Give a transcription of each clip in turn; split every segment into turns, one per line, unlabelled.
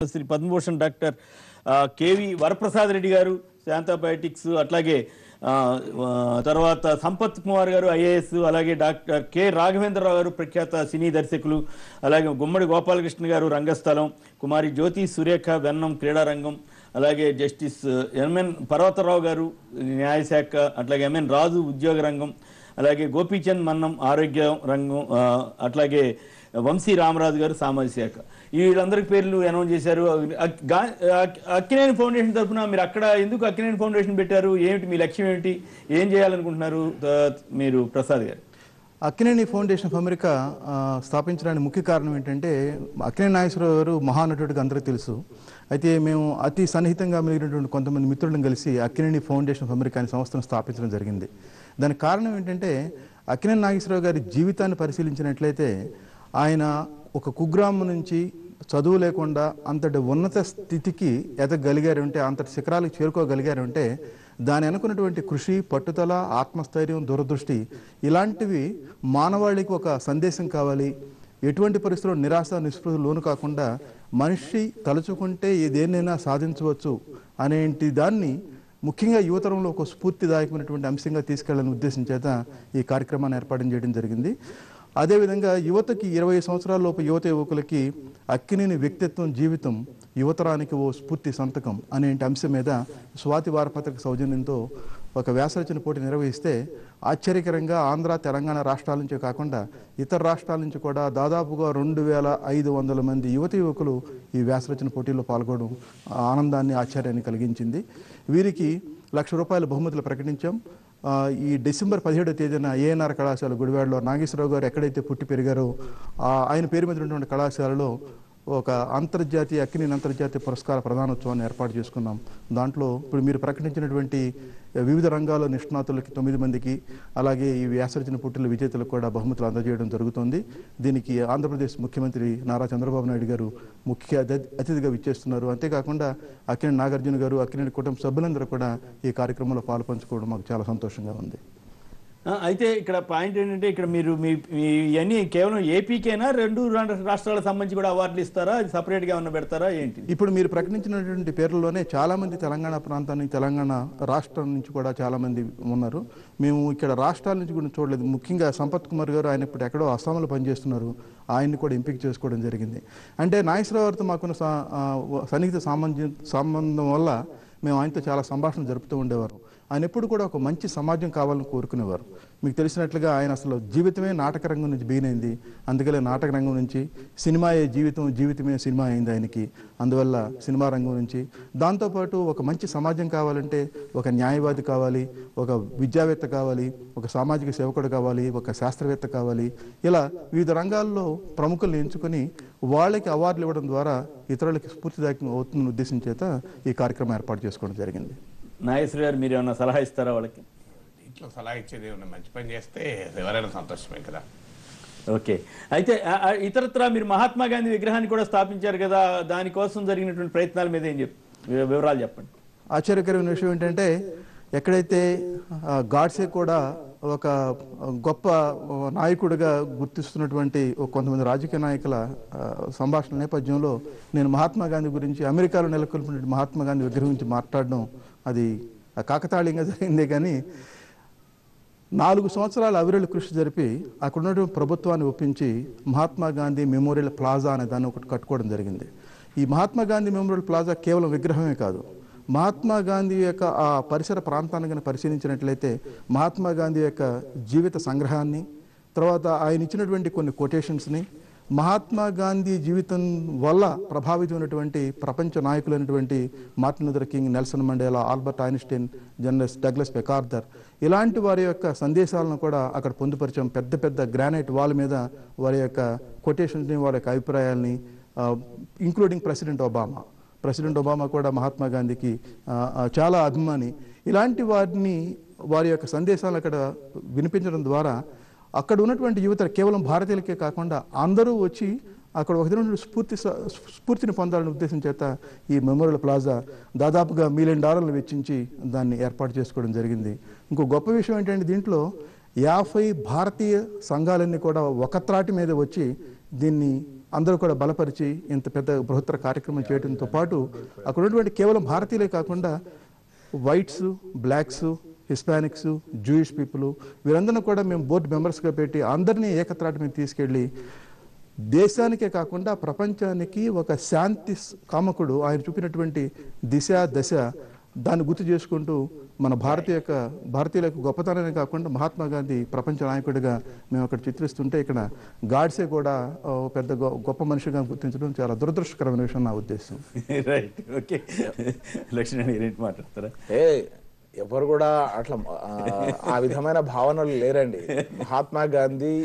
Shri Padmabhushan doctor ఆ, K V Varaprasad Reddy garu Shantha Biotics అట్లాగే ఆ, ఆ, తర్వాత సంపత్ కుమార్ గారు ఐఏఎస్ అలాగే డాక్టర్ కె రాఘవేంద్రరావు గారు ప్రఖ్యాత సినీ దర్శకులు అలాగే గుమ్మడి గోపాలకృష్ణ గారు రంగస్థలం కుమారి జ్యోతి సురేఖ వెన్నం క్రీడారంగం అలాగే జస్టిస్ ఎంఎన్ పర్వతరావు గారు న్యాయశాఖ అట్లాగే ఎంఎన్ రాజు ఉద్యోగ రంగం అలాగే గోపీచంద్ మన్నం ఆరోగ్య రంగం ఆ, అట్లాగే వంశీ రామరాజు గారు సామాజిక శాఖ ఈ వీళ్ళందరికి పేర్లు అనౌన్స్ చేశారు అక్- గా- అక్- అక్కినేని ఫౌండేషన్ తరఫున మీరు అక్కడ ఎందుకు అక్కినేని ఫౌండేషన్ పెట్టారు ఏమిటి మీ లక్ష్యం ఏమిటి ఏం చేయాలనుకుంటున్నారు త- మీరు ప్రసాద్ గారు
అక్కినేని ఫౌండేషన్ ఆఫ్ అమెరికా ఆ, స్థాపించడానికి ముఖ్య కారణం ఏంటంటే అక్కినేని నాగేశ్వరరావు గారు మహానటుడికి అందరికీ తెలుసు అయితే మేము అతి సన్నిహితంగా మెలిగినటువంటి కొంతమంది మిత్రులను కలిసి అక్కినేని ఫౌండేషన్ ఆఫ్ అమెరికా అనే సంస్థను స్థాపించడం జరిగింది దానికి కారణం ఏంటంటే అక్కినేని నాగేశ్వరరావు గారి జీవితాన్ని పరిశీలించినట్లయితే ఆయన ఒక కుగ్రామం నుంచి చదువు లేకుండా అంతటి ఉన్నత స్థితికి ఎదగలిగారంటే అంతటి శిఖరాలకు చేరుకోగలిగారంటే దాని అనుకున్నటువంటి కృషి పట్టుదల ఆత్మస్థైర్యం దూరదృష్టి ఇలాంటివి మానవాళికి ఒక సందేశం కావాలి ఎటువంటి పరిస్థితుల్లో నిరాశ నిస్పృహ లోను కాకుండా మనిషి తలుచుకుంటే ఏదేనైనా సాధించవచ్చు అనేటి దాన్ని ముఖ్యంగా యువతరంలో ఒక స్ఫూర్తిదాయకమైనటువంటి అంశంగా తీసుకెళ్లాలని ఉద్దేశం చేత ఈ కార్యక్రమాన్ని ఏర్పాటు చేయడం జరిగింది అదేవిధంగా యువతకి ఇరవై సంవత్సరాల లోపు యువత యువకులకి అక్కినేని వ్యక్తిత్వం జీవితం యువతరానికి ఓ స్ఫూర్తి సంతకం అనే అంశం మీద స్వాతి వారపత్రిక సౌజన్యంతో ఒక వ్యాసరచన పోటీ నిర్వహిస్తే ఆశ్చర్యకరంగా ఆంధ్ర తెలంగాణ రాష్ట్రాల నుంచే కాకుండా ఇతర రాష్ట్రాల నుంచి కూడా దాదాపుగా రెండు వేల ఐదు వందల మంది యువత యువకులు ఈ వ్యాసరచన పోటీలో పాల్గొనడం ఆనందాన్ని ఆశ్చర్యాన్ని కలిగించింది వీరికి లక్ష రూపాయల బహుమతులు ప్రకటించాం ఆ, ఈ డిసెంబర్ పదిహేడో తేదీన ఏఎన్ఆర్ కళాశాల గుడివాడలో నాగేశ్వరరావు గారు ఎక్కడైతే పుట్టి పెరిగారో ఆ, ఆయన పేరు మీద ఉన్నటువంటి కళాశాలలో ఒక అంతర్జాతీయ అక్కినేని అంతర్జాతీయ పురస్కార ప్రధానోత్సవాన్ని ఏర్పాటు చేసుకున్నాం దాంట్లో ఇప్పుడు మీరు ప్రకటించినటువంటి వివిధ రంగాల నిష్ణాతులకి తొమ్మిది మందికి అలాగే ఈ వ్యాసరచన పుట్టిల విజేతలకు కూడా బహుమతులు అందజేయడం జరుగుతుంది దీనికి ఆంధ్రప్రదేశ్ ముఖ్యమంత్రి నారా చంద్రబాబు నాయుడు గారు ముఖ్య అతి- అతిథిగా విచ్చేస్తున్నారు అంతేకాకుండా అక్కినేని నాగార్జున గారు అక్కినేని కుటుంబ సభ్యులందరూ కూడా ఈ కార్యక్రమంలో పాల్పంచుకోవడం మాకు చాలా సంతోషంగా ఉంది
ఆ, అయితే ఇక్కడ పాయింట్ ఏంటంటే ఇక్కడ మీరు మీ మీ ఇవన్నీ కేవలం ఏపీకేనా రెండు రా- రాష్ట్రాలకు సంబంధించి కూడా అవార్డులు ఇస్తారా అది సపరేట్గా ఏమన్నా పెడతారా ఏంటి
ఇప్పుడు మీరు ప్రకటించినటువంటి పేర్లలోనే చాలా మంది తెలంగాణ ప్రాంతాన్ని తెలంగాణ రాష్ట్రం నుంచి కూడా చాలా మంది ఉన్నారు మేము ఇక్కడ రాష్ట్రాల నుంచి కూడా చూడలేదు ముఖ్యంగా సంపత్ కుమార్ గారు ఆయన ఇప్పుడు ఎక్కడో అస్సాంలో పనిచేస్తున్నారు ఆయన్ని కూడా ఎంపిక చేసుకోవడం జరిగింది అంటే నాగేశ్వరరావు గారితో మాకున్న సా- ఆ, సన్నిహిత సామంజ సంబంధం వల్ల మేము ఆయనతో చాలా సంభాషణ జరుపుతూ ఉండేవారు ఆయన ఎప్పుడు కూడా ఒక మంచి సమాజం కావాలని కోరుకునేవారు మీకు తెలిసినట్లుగా ఆయన అసలు జీవితమే నాటక రంగం నుంచి బీనైంది అందుకనే నాటక రంగం నుంచి సినిమాయే జీవితం జీవితమే సినిమా అయింది ఆయనకి అందువల్ల సినిమా రంగం నుంచి దాంతోపాటు ఒక మంచి సమాజం కావాలంటే ఒక న్యాయవాది కావాలి ఒక విద్యావేత్త కావాలి ఒక సామాజిక సేవకుడు కావాలి ఒక శాస్త్రవేత్త కావాలి ఇలా వివిధ రంగాల్లో ప్రముఖులను ఎంచుకొని వాళ్ళకి అవార్డులు ఇవ్వడం ద్వారా ఇతరులకి స్ఫూర్తిదాయకం అవుతుందని ఉద్దేశం చేత ఈ కార్యక్రమం ఏర్పాటు చేసుకోవడం జరిగింది
నాగేశ్వర గారు మీరు ఏమన్నా సలహా ఇస్తారా వాళ్ళకి
ఇంట్లో సలహా ఇచ్చేది ఏమన్నా మంచి పని చేస్తే ఎవరైనా సంతోషమే కదా
ఓకే అయితే ఆ- ఆ ఇతరత్రా మీరు మహాత్మా గాంధీ విగ్రహాన్ని కూడా స్థాపించారు కదా దానికోసం జరిగినటువంటి ప్రయత్నాల మీద ఏం చెప్ వి- వివరాలు చెప్పండి
ఆశ్చర్యకరమైన విషయం ఏంటంటే ఎక్కడైతే ఆ, గాడ్సే కూడా ఒక గొప్ప నాయకుడిగా గుర్తిస్తున్నటువంటి ఒక కొంతమంది రాజకీయ నాయకుల ఆ, సంభాషణ నేపథ్యంలో నేను మహాత్మా గాంధీ గురించి అమెరికాలో నెలకొల్పిన మహాత్మా గాంధీ విగ్రహం గురించి మాట్లాడడం అది కాకతాళీయంగా జరిగిందే కానీ నాలుగు సంవత్సరాల అవిరళ కృషి జరిపి అక్కడ ఉన్నటువంటి ప్రభుత్వాన్ని ఒప్పించి మహాత్మా గాంధీ మెమోరియల్ ప్లాజా అనే దాన్ని ఒకటి కట్టుకోవడం జరిగింది ఈ మహాత్మా గాంధీ మెమోరియల్ ప్లాజా కేవలం విగ్రహమే కాదు మహాత్మా గాంధీ యొక్క ఆ పరిసర ప్రాంతాన్ని కనుక పరిశీలించినట్లయితే మహాత్మా గాంధీ యొక్క జీవిత సంగ్రహాన్ని తర్వాత ఆయన ఇచ్చినటువంటి కొన్ని కొటేషన్స్ని మహాత్మా గాంధీ జీవితం వల్ల ప్రభావితమైనటువంటి ప్రపంచ నాయకులైనటువంటి Martin Luther King Nelson Mandela Albert Einstein journalist Douglas MacArthur ఇలాంటి వారి యొక్క సందేశాలను కూడా అక్కడ పొందుపరిచాం పెద్ద పెద్ద గ్రానైట్ వాల్ మీద వారి యొక్క కొటేషన్స్ని వారి యొక్క అభిప్రాయాల్ని including president Obama president Obama కూడా మహాత్మా గాంధీకి ఆ, ఆ, చాలా అభిమాని ఇలాంటి వారిని వారి యొక్క సందేశాలు అక్కడ వినిపించడం ద్వారా అక్కడ ఉన్నటువంటి యువత కేవలం భారతీయులకే కాకుండా అందరూ వచ్చి అక్కడ ఒక దినం స్ఫూర్తి స- స్ఫూర్తిని పొందాలనే ఉద్దేశం చేత ఈ మెమోరియల్ ప్లాజా దాదాపుగా మిలియన్ డాలర్లు వెచ్చించి దాన్ని ఏర్పాటు చేసుకోవడం జరిగింది ఇంకో గొప్ప విషయం ఏంటంటే దీంట్లో యాభై భారతీయ సంఘాలన్నీ కూడా ఒక త్రాటి మీద వచ్చి దీన్ని అందరూ కూడా బలపరిచి ఇంత పెద్ద బృహత్తర కార్యక్రమం చేయడంతో పాటు అక్కడ ఉన్నటువంటి కేవలం భారతీయులే కాకుండా whites blacks Hispanics Jewish people వీరందరినీ కూడా మేము బోర్డు మెంబర్స్గా పెట్టి అందరినీ ఏకత్రాటి మీద తీసుకెళ్ళి దేశానికే కాకుండా ప్రపంచానికి ఒక శాంతి స్- కామకుడు ఆయన చూపినటువంటి దిశ దశ దాన్ని గుర్తు చేసుకుంటూ మన భారతీయ యొక్క భారతీయుల యొక్క గొప్పతనాన్ని కాకుండా మహాత్మా గాంధీ ప్రపంచ నాయకుడిగా మేము అక్కడ చిత్రిస్తుంటే ఇక్కడ గాడ్సే కూడా ఓ పెద్ద గొ- గొప్ప మనిషిగా గుర్తించడం చాలా దురదృష్టకరమైన విషయం నా ఉద్దేశం
రైట్ ఓకే లక్ష్మణ్ గారు ఏంటి మాట్లాడతారా
ఏ ఎవరు కూడా అట్లా ఆ, ఆ విధమైన భావనలు లేరండి మహాత్మా గాంధీ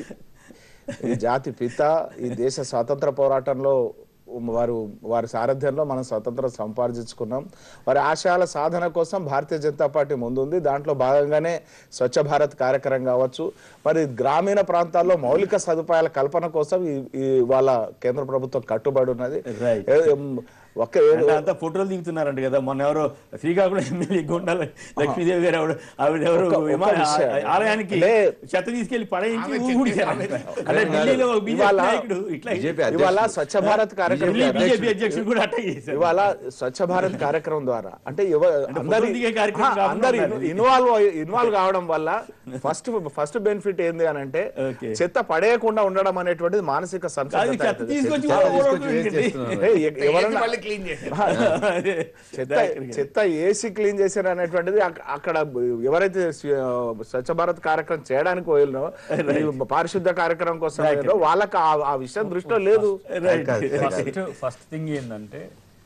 ఈ జాతి పిత ఈ దేశ స్వాతంత్ర పోరాటంలో వారు వారి సారథ్యంలో మనం స్వతంత్రం సంపాదించుకున్నాం వారి ఆశయాల సాధన కోసం భారతీయ జనతా పార్టీ ముందుంది దాంట్లో భాగంగానే స్వచ్ఛ భారత్ కార్యక్రమం కావచ్చు మరి గ్రామీణ ప్రాంతాల్లో మౌలిక సదుపాయాల కల్పన కోసం ఈ ఈ వాళ్ళ కేంద్ర ప్రభుత్వం కట్టుబడి ఉన్నది
Right.
ఏ- ఏం, ఒక్క ఏడు
అంటే అంతా ఫోటోలు దిగుతున్నారంట కదా మొన్న ఎవరో శ్రీకాకుళం ఎమ్మెల్యే గుండాల లక్ష్మీదేవి గారు ఆవిడ ఆవిడ ఎవరు
ఒక్క- ఒక్క
విమాన-
విషయం.
ఆ- ఆలయానికి
అంటే-
చెత్త తీసుకెళ్లి పడేయించి
ఆమె
ఊడిచారంట.
చెప్పి-
అంటే ఢిల్లీలో ఒక బీజేపీ
ఇవాళ
నాయకుడు ఇట్లా
బీజేపీ
ఇవాళ
అధ్యక్షుడు.
స్వచ్ఛ భారత్ కార్యక్రమం
ఢిల్లీ
ద్వారా-
బీజేపీ అధ్యక్షుడు కూడా అట్లా చేశారు
ఇవాళ స్వచ్ఛ భారత్ కార్యక్రమం ద్వారా అంటే ఎవ-
అంటే
అందరి
ఫోటోలు దిగే కార్యక్రమం
ఆ,
కాకుండా
అందరు
ఉండాలి.
ఇన్వాల్వ్ ఇన్వాల్వ్ కావడం వల్ల ఫస్ట్ ఫస్ట్ బెనిఫిట్ ఏంది అని అంటే
Okay.
చెత్త పడేయకుండా ఉండడం అనేటువంటిది మానసిక
కాదు
సంతృప్తి
చెత్త
అవుతుంది.
తీసుకొచ్చి
చెత్త
ఊడ- ఊడ-
తీసుకొచ్చి వేస్ట్
ఊడ-
చేస్తున్నారు.
ఏ, ఎ- ఎవరన్నా
మళ్ళీ క్లీన్ చేశారు
అదే.
చెత్త చెత్త ఏసీ క్లీన్ చేశారు అనేటువంటిది అక్క- అక్కడ ఎవరైతే స్వ- స్వచ్ఛ భారత్ కార్యక్రమం చేయడానికి పోయినో పారిశుద్ధ కార్యక్రమం కోసం పోయినో వాళ్ళకి ఆ- ఆ విషయం దృష్టిలో లేదు
Right.
ఫస్ట్ ఫస్ట్ థింగ్ ఏంటంటే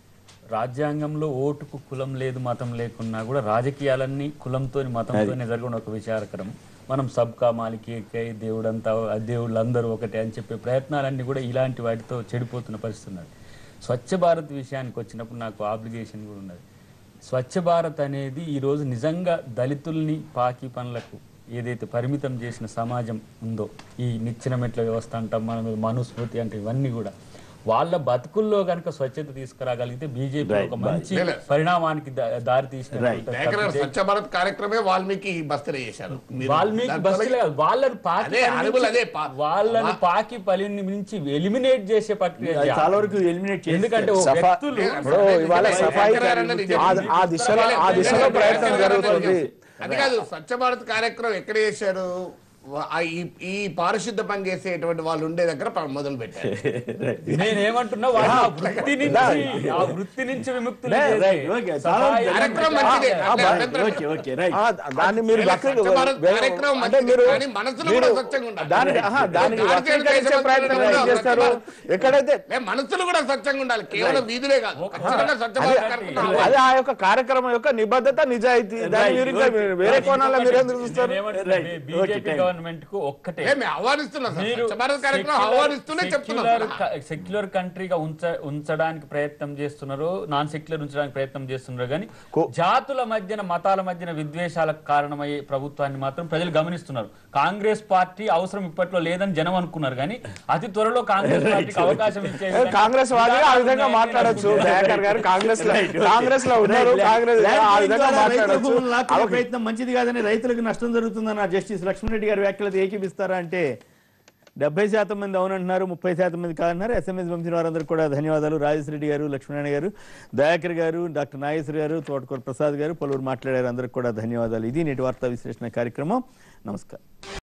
రాజ్యాంగంలో ఓటుకు కులం లేదు మతం లేకున్నా కూడా రాజకీయాలన్నీ కులంతో మతంతోనే జరగడం ఒక విచారకరం మనం సబ్కా మాలికి ఏకై దేవుడంతా దేవుళ్ళందరూ ఒకటే అని చెప్పే ప్రయత్నాలన్నీ కూడా ఇలాంటి వాటితో చెడిపోతున్న పరిస్థితి ఉన్నది స్వచ్ఛ భారత్ విషయానికి వచ్చినప్పుడు నాకు ఆబ్లిగేషన్ కూడా ఉన్నది స్వచ్ఛ భారత్ అనేది ఈరోజు నిజంగా దళితుల్ని పాకి పనులకు ఏదైతే పరిమితం చేసిన సమాజం ఉందో ఈ నిచ్చెన మెట్ల వ్యవస్థ అంటాం మనం మనుస్మృతి అంటే ఇవన్నీ కూడా వాళ్ళ బతుకుల్లో కనుక స్వచ్ఛత తీసుకురాగలిగితే బీజేపీ ఒక మంచి
లేదు.
పరిణామానికి దా- దారి తీసిన
దగ్గర స్వచ్ఛ భారత్ కార్యక్రమే వాల్మీకి బస్తీలో చేశారు మీరు
వాల్మీకి
దాంట్లో
బస్సులే కాదు, వాళ్ళని పాకి
అదే,
పని
అడుగులు
నుంచి-
అదే, పా-
వాళ్ళని పాకి పలిని నుంచి ఎలిమినేట్ చేసే ప్రక్రియ
అది
చేయాలి.
చాలా వరకు ఎలిమినేట్ చేసి
ఎందుకంటే ఓ
సఫా-
వ్యక్తులు
ఇప్పుడు ఇవాళ సఫాయి ఆ- ఆ దిశలో ఆ దిశలో ప్రయత్నం జరుగుతుంది
అది కాదు స్వచ్ఛ భారత్ కార్యక్రమం ఎక్కడ చేశారు వా- ఆ ఈ- ఈ పారిశుద్ధ పని చేసేటువంటి వాళ్ళు ఉండే దగ్గర ప- మొదలు పెట్టారు
నేనేమంటున్నా వాళ్ళ ఆ వృత్తి నుంచి ఆ వృత్తి నుంచి విముక్తులు
Right,
చేసే
right, okay. చాలా
సఫాయి-
కార్యక్రమం మంచిదే.
ఆ,
అట్లా- అట్లా-
ఓకే ఓకే రైట్
ఆ, దాన్ని మీరు
స్వచ్ఛ
వక్రీ-
భారత్
వే-
కార్యక్రమం
అంటే
మంచిది,
మీరు
కానీ మనసులో కూడా
మీరు
స్వచ్ఛంగా ఉండాలి.
దానికి ఆహా, దానికి
దానికి
వక్రీకరించే
దేశం
ప్రయత్నం
కూడా
ఏం చేస్తారు
స్వచ్ఛ
ఎక్కడైతే
లే, మనసులు కూడా స్వచ్ఛంగా ఉండాలి కేవలం వీధులే కాదు ఖచ్చితంగా స్వచ్ఛ
అదే
భారత్ కార్యక్రమం
అదే ఆ యొక్క కార్యక్రమం యొక్క నిబద్ధత నిజాయితీ దాని మీరు ఇంకా వేరే కోణాల్లో మీరు ఎందుకు చూస్తారు
నేనేమంటున్నా,
Right.
BJP
Okay, thank you.
Government కు ఒక్కటే
మేము ఆహ్వానిస్తున్నాం సార్.
మీరు
స్వచ్ఛ భారత్ కార్యక్రమం ఆహ్వానిస్తూనే చెప్తున్నాం సార్.
సెక్యులర్ కంట్రీగా ఉంచ ఉంచడానికి ప్రయత్నం చేస్తున్నారు నాన్ సెక్యులర్ ఉంచడానికి ప్రయత్నం చేస్తున్నారు కానీ జాతుల మధ్యన మతాల మధ్యన విద్వేషాలకు కారణమయ్యే ప్రభుత్వాన్ని మాత్రం ప్రజలు గమనిస్తున్నారు కాంగ్రెస్ పార్టీ అవసరం ఇప్పట్లో లేదని జనం అనుకున్నారు కానీ అతి త్వరలో కాంగ్రెస్ పార్టీకి అవకాశం ఇచ్చే విధంగా
కాంగ్రెస్ వాదిగా ఆ విధంగా మాట్లాడొచ్చు దయాకర్ గారు కాంగ్రెస్ లో కాంగ్రెస్ లో ఉన్నారు కాంగ్రెస్ ఆ విధంగా మాట్లాడొచ్చు
లాక్కునే ప్రయత్నం మంచిది కాదని రైతులకు నష్టం జరుగుతుందన్న జస్టిస్ లక్ష్మణరెడ్డి గారి వ్యాఖ్యలతో ఏకీపిస్తారా అంటే డెబ్బై శాతం మంది అవునంటున్నారు ముప్పై శాతం మంది కాదన్నారు ఎస్ఎంఎస్ పంపిన వారందరూ కూడా ధన్యవాదాలు రాజేష్ రెడ్డి గారు లక్ష్మీనారాయణ గారు దయాకర్ గారు డాక్టర్ నాగేశ్వర గారు తోటకూర ప్రసాద్ గారు పలువురు మాట్లాడారు అందరికి కూడా ధన్యవాదాలు ఇది నేటి వార్తా విశ్లేషణ కార్యక్రమం నమస్కారం